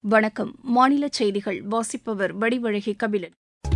வணக்கம் மாநில செய்திகள் வாசிப்பவர் வடிவழகி கபிலன்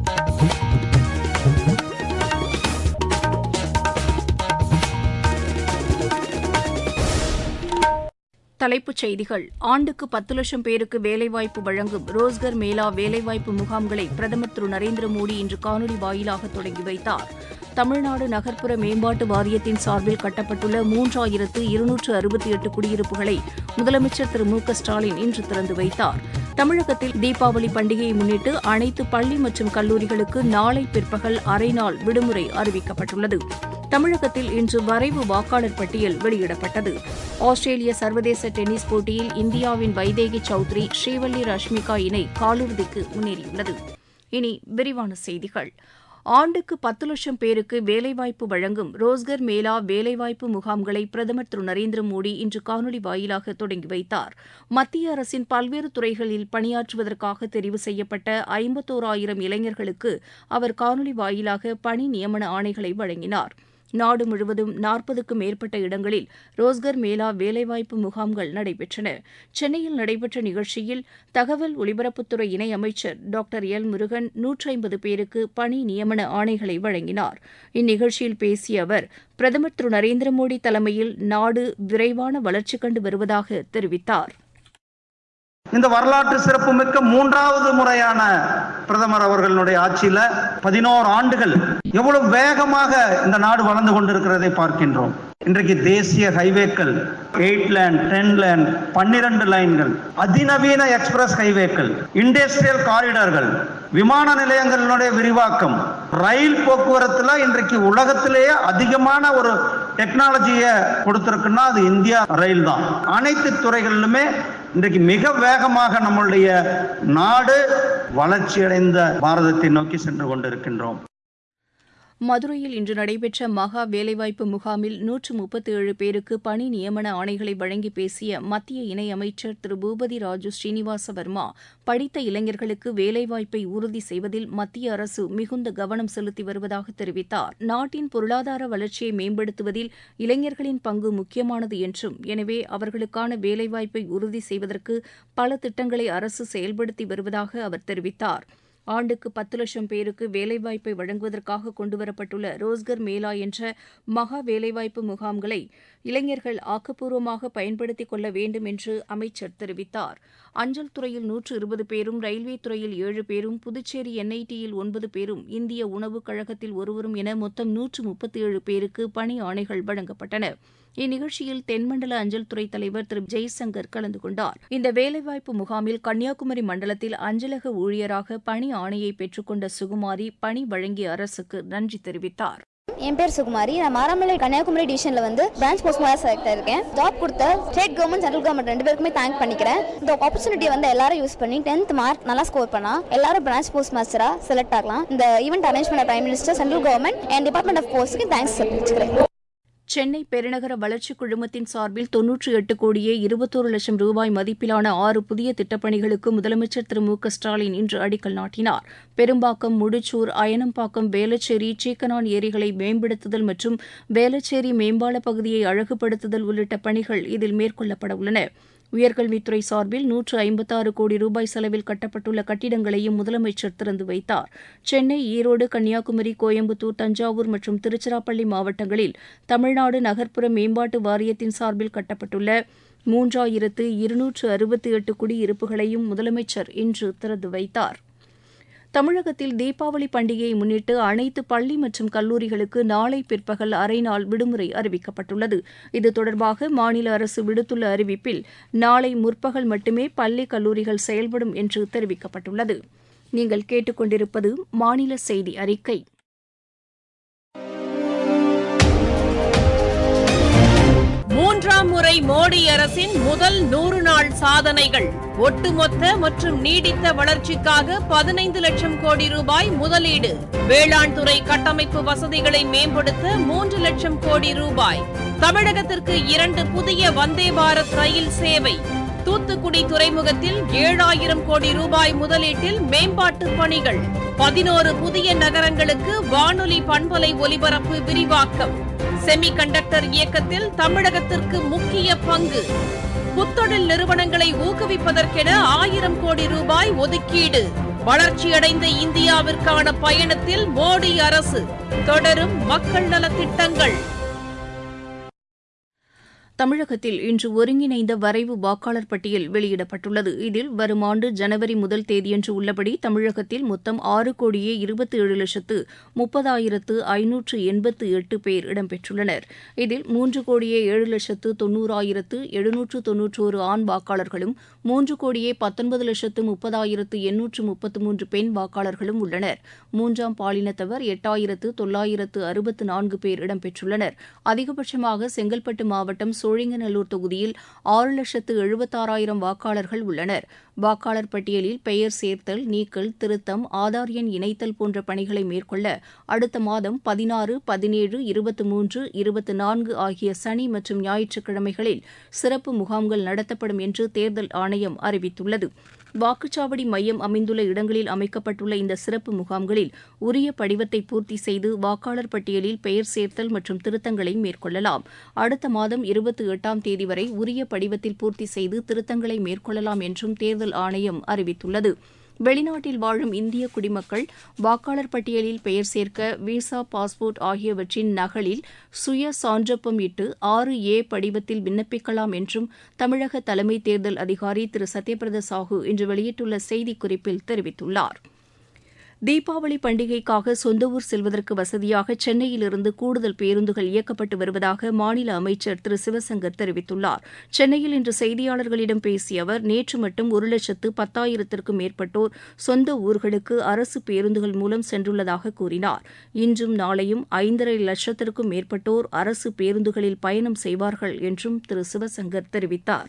தலைப்புச் செய்திகள் ஆண்டுக்கு பத்து லட்சம் பேருக்கு வேலைவாய்ப்பு வழங்கும் ரோஸ்கர் மேளா வேலைவாய்ப்பு முகாம்களை பிரதமர் திரு நரேந்திர மோடி இன்று காணொலி வாயிலாக தொடங்கி வைத்தார் தமிழ்நாடு நகர்ப்புற மேம்பாட்டு வாரியத்தின் சார்பில் கட்டப்பட்டுள்ள மூன்றாயிரத்து இருநூற்று அறுபத்தி எட்டு குடியிருப்புகளை முதலமைச்சர் திரு மு க ஸ்டாலின் இன்று திறந்து வைத்தார் தமிழகத்தில் தீபாவளி பண்டிகையை முன்னிட்டு அனைத்து பள்ளி மற்றும் கல்லூரிகளுக்கு நாளை பிற்பகல் அரை நாள் விடுமுறை அறிவிக்கப்பட்டுள்ளது தமிழகத்தில் இன்று வரைவு வாக்காளர் பட்டியல் வெளியிடப்பட்டது ஆஸ்திரேலிய சர்வதேச டென்னிஸ் போட்டியில் இந்தியாவின் வைதேகி சௌத்ரி ஸ்ரீவல்லி ரஷ்மிகா இணை காலிறுதிக்கு முன்னேறியுள்ளது இனி விரிவான செய்திகள் ஆண்டுக்கு பத்து லட்சம் பேருக்கு வேலைவாய்ப்பு வழங்கும் ரோஸ்கர் மேளா வேலைவாய்ப்பு முகாம்களை பிரதமர் திரு நரேந்திர மோடி இன்று காணொலி வாயிலாக தொடங்கி வைத்தார் மத்திய அரசின் பல்வேறு துறைகளில் பணியாற்றுவதற்காக தெரிவு செய்யப்பட்ட ஐம்பத்தோராயிரம் இளைஞர்களுக்கு அவர் காணொலி வாயிலாக பணி நியமன ஆணைகளை வழங்கினார் நாடு முழுவதும் நாற்பதுக்கும் மேற்பட்ட இடங்களில் ரோஸ்கர் மேளா வேலைவாய்ப்பு முகாம்கள் நடைபெற்றன சென்னையில் நடைபெற்ற நிகழ்ச்சியில் தகவல் ஒலிபரப்புத்துறை இணையமைச்சர் டாக்டர் எல் முருகன் நூற்றி ஐம்பது பேருக்கு பணி நியமன ஆணைகளை வழங்கினார் இந்நிகழ்ச்சியில் பேசிய அவர் பிரதமர் திரு நரேந்திர மோடி தலைமையில் நாடு விரைவான வளர்ச்சி கண்டு வருவதாக தெரிவித்தார் இந்த வரலாற்று சிறப்புமிக்க மூன்றாவது முறையான பிரதமர் அவர்களுடைய ஆட்சியில பதினோரு ஆண்டுகள் எவ்வளவு வேகமாக இந்த நாடு வளர்ந்து கொண்டிருக்கிறதை பார்க்கின்றோம் இன்றைக்கு தேசிய ஹைவேக்கள் எயிட் லேன் டென் லேன் பன்னிரண்டு லைன்கள் அதிநவீன எக்ஸ்பிரஸ் ஹைவேக்கள் இண்டஸ்ட்ரியல் காரிடார்கள் விமான நிலையங்களினுடைய விரிவாக்கம் ரயில் போக்குவரத்துல இன்றைக்கு உலகத்திலேயே அதிகமான ஒரு டெக்னாலஜியை கொடுத்திருக்குன்னா அது இந்தியா ரயில் தான் அனைத்து துறைகளிலுமே இன்றைக்கு மிக வேகமாக நம்மளுடைய நாடு வளர்ச்சியடைந்த பாரதத்தை நோக்கி சென்று கொண்டிருக்கின்றோம் மதுரையில் இன்று நடைபெற்ற மகா வேலைவாய்ப்பு முகாமில் நூற்று முப்பத்தி ஏழு பேருக்கு பணி நியமன ஆணைகளை வழங்கி பேசிய மத்திய இணையமைச்சர் திரு பூபதி ராஜு ஸ்ரீனிவாச வர்மா படித்த இளைஞர்களுக்கு வேலைவாய்ப்பை உறுதி செய்வதில் மத்திய அரசு மிகுந்த கவனம் செலுத்தி வருவதாக தெரிவித்தார் நாட்டின் பொருளாதார வளர்ச்சியை மேம்படுத்துவதில் இளைஞர்களின் பங்கு முக்கியமானது என்றும் எனவே அவர்களுக்கான வேலைவாய்ப்பை உறுதி செய்வதற்கு பல திட்டங்களை அரசு செயல்படுத்தி வருவதாக அவர் தெரிவித்தார் ஆண்டுக்கு பத்து லட்சம் பேருக்கு வேலைவாய்ப்பை வழங்குவதற்காக கொண்டுவரப்பட்டுள்ள ரோஸ்கர் மேளா என்ற மகா வேலைவாய்ப்பு முகாம்களை இளைஞர்கள் ஆக்கப்பூர்வமாக பயன்படுத்திக் கொள்ள வேண்டும் என்று அமைச்சர் தெரிவித்தார் அஞ்சல் துறையில் நூற்று இருபது பேரும் ரயில்வே துறையில் ஏழு பேரும் புதுச்சேரி என்ஐடியில் ஒன்பது பேரும் இந்திய உணவுக் கழகத்தில் ஒருவரும் என மொத்தம் நூற்று முப்பத்தி ஏழு பேருக்கு பணி ஆணைகள் வழங்கப்பட்டன இந்நிகழ்ச்சியில் தென்மண்டல அஞ்சல் துறை தலைவர் திரு ஜெய்சங்கர் கலந்து கொண்டார் இந்த வேலைவாய்ப்பு முகாமில் கன்னியாகுமரி மண்டலத்தில் அஞ்சலக ஊழியராக பணி ஆணையை பெற்றுக்கொண்ட சுகுமாரி பணி வழங்கிய அரசுக்கு நன்றி தெரிவித்தார் என் பேர் சுகுமாரி நான் மாராமலை கன்னியாகுமரி டிவிஷன்ல வந்து பிரான்ச் போஸ்ட் மாதிரி செலக்ட் ஆயிருக்கேன் ஜாப் கொடுத்த ஸ்டேட் கவர்மெண்ட் சென்ட்ரல் கவர்மெண்ட் ரெண்டு பேருக்குமே தேங்க் பண்ணிக்கிறேன் இந்த ஆப்பர்ச்சுனிட்டியை வந்து எல்லாரும் யூஸ் பண்ணி டென்த் மார்க் நல்லா ஸ்கோர் பண்ணா எல்லாரும் பிரான்ச் போஸ்ட் மாஸ்டரா செலக்ட் ஆகலாம் இந்த ஈவெண்ட் அரேஞ்ச் பண்ண prime minister central government and department of போஸ்ட்க்கு தேங்க்ஸ் தெரிவிச்சுக்கிறேன் சென்னை பெருநகர வளர்ச்சிக் குழுமத்தின் சார்பில் தொன்னூற்றி எட்டு கோடியே இருபத்தோரு லட்சம் ரூபாய் மதிப்பிலான ஆறு புதிய திட்டப்பணிகளுக்கு முதலமைச்சர் திரு மு க ஸ்டாலின் இன்று அடிக்கல் நாட்டினார் பெரும்பாக்கம் முடிச்சூர் அயனம்பாக்கம் வேளச்சேரி சீக்கனான் ஏரிகளை மேம்படுத்துதல் மற்றும் வேளச்சேரி மேம்பால பகுதியை அழகுபடுத்துதல் உள்ளிட்ட பணிகள் இதில் மேற்கொள்ளப்பட உள்ளன உயர்கல்வித்துறை சார்பில் நூற்று ஐம்பத்தாறு கோடி ரூபாய் செலவில் கட்டப்பட்டுள்ள கட்டிடங்களையும் முதலமைச்சர் திறந்து வைத்தார் சென்னை ஈரோடு கன்னியாகுமரி கோயம்புத்தூர் தஞ்சாவூர் மற்றும் திருச்சிராப்பள்ளி மாவட்டங்களில் தமிழ்நாடு நகர்ப்புற மேம்பாட்டு வாரியத்தின் சார்பில் கட்டப்பட்டுள்ள மூன்றாயிரத்து இருநூற்று அறுபத்தி எட்டு குடியிருப்புகளையும் முதலமைச்சர் இன்று திறந்து வைத்தார் தமிழகத்தில் தீபாவளி பண்டிகையை முன்னிட்டு அனைத்து பள்ளி மற்றும் கல்லூரிகளுக்கு நாளை பிற்பகல் அரை நாள் விடுமுறை அறிவிக்கப்பட்டுள்ளது இது தொடர்பாக மாநில அரசு விடுத்துள்ள அறிவிப்பில் நாளை முற்பகல் மட்டுமே பள்ளி கல்லூரிகள் செயல்படும் என்று தெரிவிக்கப்பட்டுள்ளது நீங்கள் கேட்டுக்கொண்டிருப்பது மாநில செய்தி அறிக்கை மூன்றாம் முறை மோடி அரசின் முதல் நூறு நாள் சாதனைகள் ஒட்டுமொத்த மற்றும் நீடித்த வளர்ச்சிக்காக பதினைந்து லட்சம் கோடி ரூபாய் முதலீடு வேளாண் துறை கட்டமைப்பு வசதிகளை மேம்படுத்த மூன்று லட்சம் கோடி ரூபாய் தமிழகத்திற்கு இரண்டு புதிய வந்தே பாரத் ரயில் சேவை தூத்துக்குடி துறைமுகத்தில் ஏழாயிரம் கோடி ரூபாய் முதலீட்டில் மேம்பாட்டு பணிகள் பதினோரு புதிய நகரங்களுக்கு வானொலி பண்பலை ஒலிபரப்பு விரிவாக்கம் செமி கண்டக்டர் இயக்கத்தில் தமிழகத்திற்கு முக்கிய பங்கு புத்தொழில் நிறுவனங்களை ஊக்குவிப்பதற்கென ஆயிரம் கோடி ரூபாய் ஒதுக்கீடு வளர்ச்சியடைந்த இந்தியாவிற்கான பயணத்தில் மோடி அரசு தொடரும் மக்கள் நலத் திட்டங்கள் தமிழகத்தில் இன்று ஒருங்கிணைந்த வரைவு வாக்காளர் பட்டியல் வெளியிடப்பட்டுள்ளது இதில் வரும் ஆண்டு ஜனவரி முதல் தேதியன்று உள்ளபடி தமிழகத்தில் மொத்தம் ஆறு கோடியே இருபத்தி ஏழு லட்சத்து முப்பதாயிரத்து ஐநூற்று எண்பத்து எட்டு பேர் இடம்பெற்றுள்ளனர் இதில் மூன்று கோடியே ஏழு லட்சத்து தொன்னூறாயிரத்து எழுநூற்று தொன்னூற்றோரு ஆண் வாக்காளர்களும் மூன்று கோடியே பத்தொன்பது லட்சத்து முப்பதாயிரத்து எண்ணூற்று முப்பத்து மூன்று பெண் வாக்காளர்களும் உள்ளனர் மூன்றாம் பாலினத்தவர் எட்டாயிரத்து தொள்ளாயிரத்து அறுபத்து நான்கு பேர் இடம்பெற்றுள்ளனர் அதிகபட்சமாக செங்கல்பட்டு மாவட்டம் சோழிங்கநல்லூர் தொகுதியில் ஆறு லட்சத்து எழுபத்தாறாயிரம் வாக்காளர்கள் உள்ளனர் வாக்காளர் பட்டியலில் பெயர் சேர்த்தல் நீக்கல் திருத்தம் ஆதார் எண் இணைத்தல் போன்ற பணிகளை மேற்கொள்ள அடுத்த மாதம் பதினாறு பதினேழு இருபத்தி மூன்று இருபத்தி நான்கு ஆகிய சனி மற்றும் ஞாயிற்றுக்கிழமைகளில் சிறப்பு முகாம்கள் நடத்தப்படும் என்று தேர்தல் ஆணையம் அறிவித்துள்ளது வாக்குச்சாவடி மையம் அமைந்துள்ள இடங்களில் அமைக்கப்பட்டுள்ள இந்த சிறப்பு முகாம்களில் உரிய படிவத்தை பூர்த்தி செய்து வாக்காளர் பட்டியலில் பெயர் சேர்த்தல் மற்றும் திருத்தங்களை மேற்கொள்ளலாம் அடுத்த மாதம் இருபத்தி எட்டாம் தேதி வரை உரிய படிவத்தில் பூர்த்தி செய்து திருத்தங்களை மேற்கொள்ளலாம் என்றும் தேர்தல் ஆணையம் அறிவித்துள்ளது வெளிநாட்டில் வாழும் இந்திய குடிமக்கள் வாக்காளர் பட்டியலில் பெயர் சேர்க்க விசா பாஸ்போர்ட் ஆகியவற்றின் நகலில் சுய சான்றப்பம் இட்டு ஆறு ஏ படிவத்தில் விண்ணப்பிக்கலாம் என்றும் தமிழக தலைமை தேர்தல் அதிகாரி திரு சத்யபிரத சாஹூ இன்று வெளியிட்டுள்ள செய்திக்குறிப்பில் தெரிவித்துள்ளார் தீபாவளி பண்டிகைக்காக சொந்த ஊர் செல்வதற்கு வசதியாக சென்னையிலிருந்து கூடுதல் பேருந்துகள் இயக்கப்பட்டு வருவதாக மாநில அமைச்சர் திரு சிவசங்கர் தெரிவித்துள்ளார் சென்னையில் இன்று செய்தியாளர்களிடம் பேசிய அவர் நேற்று மட்டும் ஒரு லட்சத்து பத்தாயிரத்திற்கும் மேற்பட்டோர் சொந்த ஊர்களுக்கு அரசு பேருந்துகள் மூலம் சென்றுள்ளதாக கூறினார் இன்றும் நாளையும் ஐந்தரை லட்சத்திற்கும் மேற்பட்டோர் அரசு பேருந்துகளில் பயணம் செய்வார்கள் என்றும் திரு சிவசங்கர் தெரிவித்தார்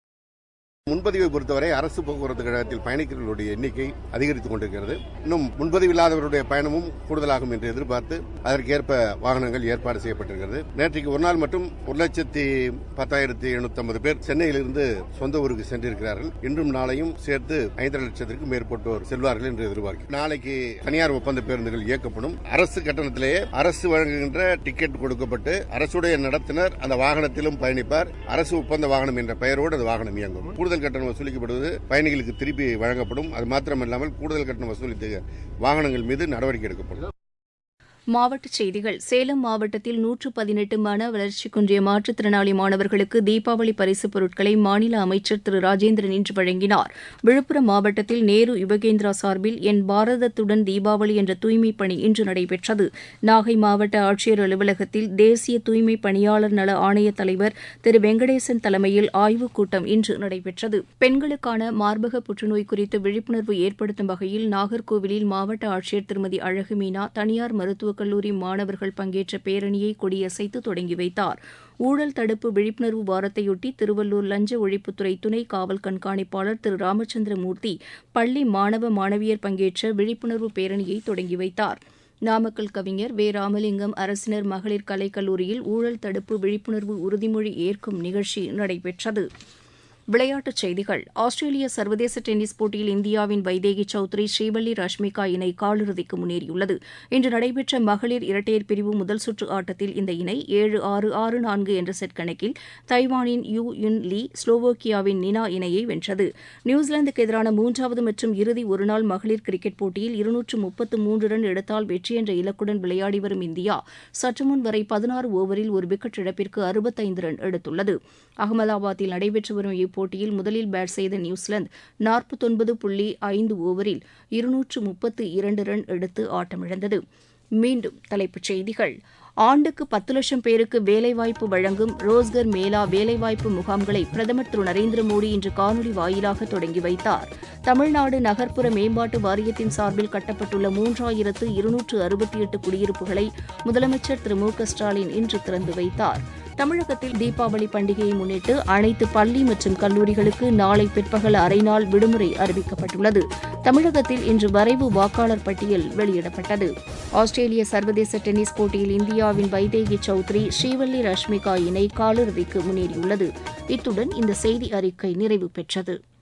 முன்பதிவை பொறுத்தவரை அரசு போக்குவரத்து கழகத்தில் பயணிக்கிறவர்களுடைய எண்ணிக்கை அதிகரித்துக் கொண்டிருக்கிறது இன்னும் முன்பதிவு இல்லாதவருடைய பயணமும் கூடுதலாகும் என்று எதிர்பார்த்து அதற்கேற்ப வாகனங்கள் ஏற்பாடு செய்யப்பட்டிருக்கிறது நேற்றைக்கு ஒரு நாள் மட்டும் ஒரு லட்சத்தி பத்தாயிரத்தி எழுநூத்தி ஐம்பது பேர் சென்னையிலிருந்து சொந்த ஊருக்கு சென்றிருக்கிறார்கள் இன்றும் நாளையும் சேர்த்து ஐந்தரை லட்சத்திற்கும் மேற்பட்டோர் செல்வார்கள் என்று எதிர்பார்க்கிறோம் நாளைக்கு தனியார் ஒப்பந்த பேருந்துகள் இயக்கப்படும் அரசு கட்டணத்திலேயே அரசு வழங்குகின்ற டிக்கெட் கொடுக்கப்பட்டு அரசுடைய நடத்துனர் அந்த வாகனத்திலும் பயணிப்பார் அரசு ஒப்பந்த வாகனம் என்ற பெயரோடு அந்த வாகனம் இயங்கும் கூடுதல் கட்டணம் வசூலிக்கப்படுவது பயணிகளுக்கு திருப்பி வழங்கப்படும் அது மாத்திரமல்லாமல் கூடுதல் கட்டணம் வசூலித்த வாகனங்கள் மீது நடவடிக்கை எடுக்கப்படும் மாவட்டச் செய்திகள் சேலம் மாவட்டத்தில் நூற்று பதினெட்டு மன வளர்ச்சி குன்றிய மாற்றுத்திறனாளி மாணவர்களுக்கு தீபாவளி பரிசுப் பொருட்களை மாநில அமைச்சர் திரு ராஜேந்திரன் இன்று வழங்கினார் விழுப்புரம் மாவட்டத்தில் நேரு யுவகேந்திரா சார்பில் என் பாரதத்துடன் தீபாவளி என்ற தூய்மைப் பணி இன்று நடைபெற்றது நாகை மாவட்ட ஆட்சியர் அலுவலகத்தில் தேசிய தூய்மை பணியாளர் நல ஆணைய தலைவர் திரு வெங்கடேசன் தலைமையில் ஆய்வுக் கூட்டம் இன்று நடைபெற்றது பெண்களுக்கான மார்பக புற்றுநோய் குறித்து விழிப்புணர்வு ஏற்படுத்தும் வகையில் நாகர்கோவிலில் மாவட்ட ஆட்சியர் திருமதி அழகுமீனா தனியார் மருத்துவக் கல்லூரி மாணவர்கள் பங்கேற்ற பேரணியை கொடியசைத்து தொடங்கி வைத்தார் ஊழல் தடுப்பு விழிப்புணர்வு வாரத்தையொட்டி திருவள்ளூர் லஞ்ச ஒழிப்புத்துறை துணை காவல் கண்காணிப்பாளர் திரு ராமச்சந்திரமூர்த்தி பள்ளி மாணவ மாணவியர் பங்கேற்ற விழிப்புணர்வு பேரணியை தொடங்கி வைத்தார் நாமக்கல் கவிஞர் வே ராமலிங்கம் அரசினர் மகளிர் கலைக்கல்லூரியில் ஊழல் தடுப்பு விழிப்புணர்வு உறுதிமொழி ஏற்கும் நிகழ்ச்சி நடைபெற்றது விளையாட்டுச் செய்திகள் ஆஸ்திரேலிய சர்வதேச டென்னிஸ் போட்டியில் இந்தியாவின் வைதேகி சௌத்ரி ஸ்ரீவள்ளி ரஷ்மிகா இணை காலிறுதிக்கு முன்னேறியுள்ளது இன்று நடைபெற்ற மகளிர் இரட்டையர் பிரிவு முதல் சுற்று ஆட்டத்தில் இந்த இணை ஏழு ஆறு ஆறு நான்கு என்ற செட் கணக்கில் தைவானின் யூ யுன் லீ ஸ்லோவோக்கியாவின் நினா இணையை வென்றது நியூசிலாந்துக்கு எதிரான மூன்றாவது மற்றும் இறுதி ஒருநாள் மகளிர் கிரிக்கெட் போட்டியில் இருநூற்று முப்பத்து மூன்று ரன் எடுத்தால் வெற்றி என்ற இலக்குடன் விளையாடி வரும் இந்தியா சற்றுமுன் வரை பதினாறு ஓவரில் ஒரு விக்கெட் இழப்பிற்கு அறுபத்தைந்து ரன் எடுத்துள்ளது அகமதாபாத்தில் நடைபெற்று வரும் இப்போட்டியில் முதலில் பேட் செய்த நியூசிலாந்து நாற்பத்தொன்பது புள்ளி ஐந்து ஓவரில் இருநூற்று முப்பத்து இரண்டு ரன் எடுத்து ஆட்டமிழந்தது மீண்டும் தலைப்புச் செய்திகள் ஆண்டுக்கு பத்து லட்சம் பேருக்கு வேலைவாய்ப்பு வழங்கும் ரோஸ்கர் மேளா வேலைவாய்ப்பு முகாம்களை பிரதமர் திரு நரேந்திர மோடி இன்று காணொலி வாயிலாக தொடங்கி வைத்தார் தமிழ்நாடு நகர்ப்புற மேம்பாட்டு வாரியத்தின் சார்பில் கட்டப்பட்டுள்ள மூன்றாயிரத்து இருநூற்று அறுபத்தி எட்டு குடியிருப்புகளை முதலமைச்சர் திரு மு க ஸ்டாலின் இன்று திறந்து வைத்தார் தமிழகத்தில் தீபாவளி பண்டிகையை முன்னிட்டு அனைத்து பள்ளி மற்றும் கல்லூரிகளுக்கு நாளை பிற்பகல் அரை நாள் விடுமுறை அறிவிக்கப்பட்டுள்ளது தமிழகத்தில் இன்று வரைவு வாக்காளர் பட்டியல் வெளியிடப்பட்டது ஆஸ்திரேலிய சர்வதேச டென்னிஸ் போட்டியில் இந்தியாவின் வைதேகி சௌத்ரி ஸ்ரீவல்லி ரஷ்மிகா இணை காலிறுதிக்கு முன்னேறியுள்ளது இத்துடன் இந்த செய்தி அறிக்கை நிறைவு பெற்றது